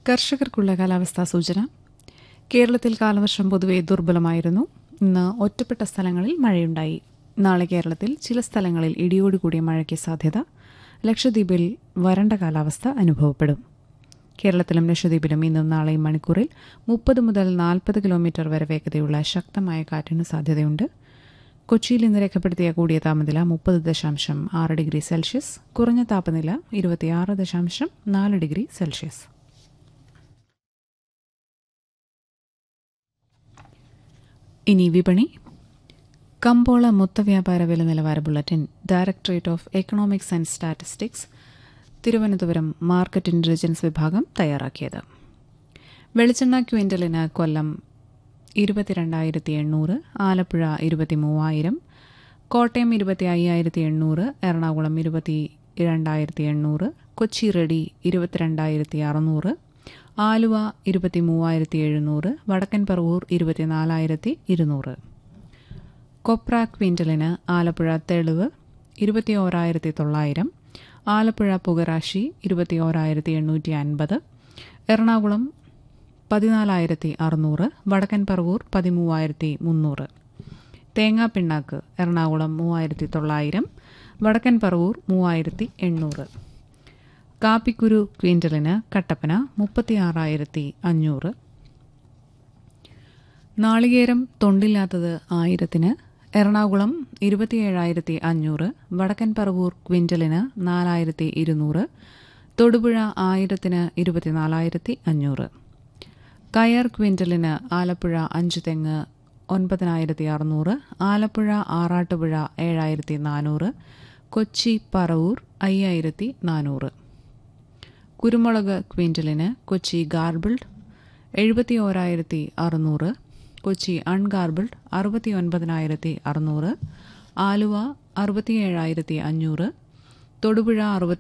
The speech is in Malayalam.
കർഷകർക്കുള്ള കാലാവസ്ഥാ സൂചന കേരളത്തിൽ കാലവർഷം പൊതുവെ ദുർബലമായിരുന്നു ഇന്ന് ഒറ്റപ്പെട്ട സ്ഥലങ്ങളിൽ മഴയുണ്ടായി നാളെ കേരളത്തിൽ ചില സ്ഥലങ്ങളിൽ ഇടിയോടുകൂടിയ മഴയ്ക്ക് സാധ്യത ലക്ഷദ്വീപിൽ വരണ്ട കാലാവസ്ഥ അനുഭവപ്പെടും കേരളത്തിലും ലക്ഷദ്വീപിലും ഇന്നും നാളെയും മണിക്കൂറിൽ മുപ്പത് മുതൽ നാൽപ്പത് കിലോമീറ്റർ വരെ വേഗതയുള്ള ശക്തമായ കാറ്റിന് സാധ്യതയുണ്ട് കൊച്ചിയിൽ ഇന്ന് രേഖപ്പെടുത്തിയ കൂടിയ താപനില മുപ്പത് ദശാംശം ആറ് ഡിഗ്രി സെൽഷ്യസ് കുറഞ്ഞ താപനില ഇരുപത്തിയാറ് ദശാംശം നാല് ഡിഗ്രി സെൽഷ്യസ് ഇനി വിപണി കമ്പോള മൊത്തവ്യാപാര വില നിലവാര bulletin directorate of economics and statistics Thiruvananthapuram market intelligence വിഭാഗം തയ്യാറാക്കിയത് വെളിച്ചെണ്ണ ക്വിൻ്റലിന് കൊല്ലം ഇരുപത്തിരണ്ടായിരത്തി എണ്ണൂറ് ആലപ്പുഴ ഇരുപത്തി മൂവായിരം കോട്ടയം ഇരുപത്തി അയ്യായിരത്തി എണ്ണൂറ് എറണാകുളം ഇരുപത്തി രണ്ടായിരത്തി എണ്ണൂറ് കൊച്ചി റെഡി ഇരുപത്തിരണ്ടായിരത്തി അറുന്നൂറ് ആലുവ ഇരുപത്തി മൂവായിരത്തി എഴുന്നൂറ് വടക്കൻ പറവൂർ ഇരുപത്തിനാലായിരത്തി ഇരുന്നൂറ് കൊപ്ര ക്വിൻ്റലിന് ആലപ്പുഴ തെളിവ് ഇരുപത്തി ഓരായിരത്തി തൊള്ളായിരം ആലപ്പുഴ പുകരാശി ഇരുപത്തി ഓരായിരത്തി എണ്ണൂറ്റി അൻപത് എറണാകുളം പതിനാലായിരത്തി അറുന്നൂറ് വടക്കൻ പറവൂർ പതിമൂവായിരത്തി മുന്നൂറ് തേങ്ങാപ്പിണ്ണാക്ക് എറണാകുളം മൂവായിരത്തി തൊള്ളായിരം വടക്കൻ പറവൂർ മൂവായിരത്തി എണ്ണൂറ് കാപ്പിക്കുരു ക്വിൻ്റലിന് കട്ടപ്പന മുപ്പത്തിയാറായിരത്തി അഞ്ഞൂറ് നാളികേരം തൊണ്ടില്ലാത്തത് ആയിരത്തിന് എറണാകുളം ഇരുപത്തിയേഴായിരത്തി അഞ്ഞൂറ് വടക്കൻ പറവൂർ ക്വിൻ്റലിന് നാലായിരത്തി ഇരുന്നൂറ് തൊടുപുഴ ആയിരത്തിന് ഇരുപത്തിനാലായിരത്തി അഞ്ഞൂറ് കയർ ക്വിൻ്റലിന് ആലപ്പുഴ അഞ്ച് തെങ്ങ് ഒൻപതിനായിരത്തി അറുന്നൂറ് ആലപ്പുഴ ആറാട്ടുപുഴ ഏഴായിരത്തി നാനൂറ് കൊച്ചി പറവൂർ അയ്യായിരത്തി നാനൂറ് കുരുമുളക് ക്വിൻ്റലിന് കൊച്ചി ഗാർബിൾഡ് എഴുപത്തി ഓരായിരത്തി അറുന്നൂറ് കൊച്ചി അൺഗാർബിൾഡ് അറുപത്തി ഒൻപതിനായിരത്തി അറുന്നൂറ് ആലുവ അറുപത്തിയേഴായിരത്തി അഞ്ഞൂറ് തൊടുപുഴ അറുപത്തി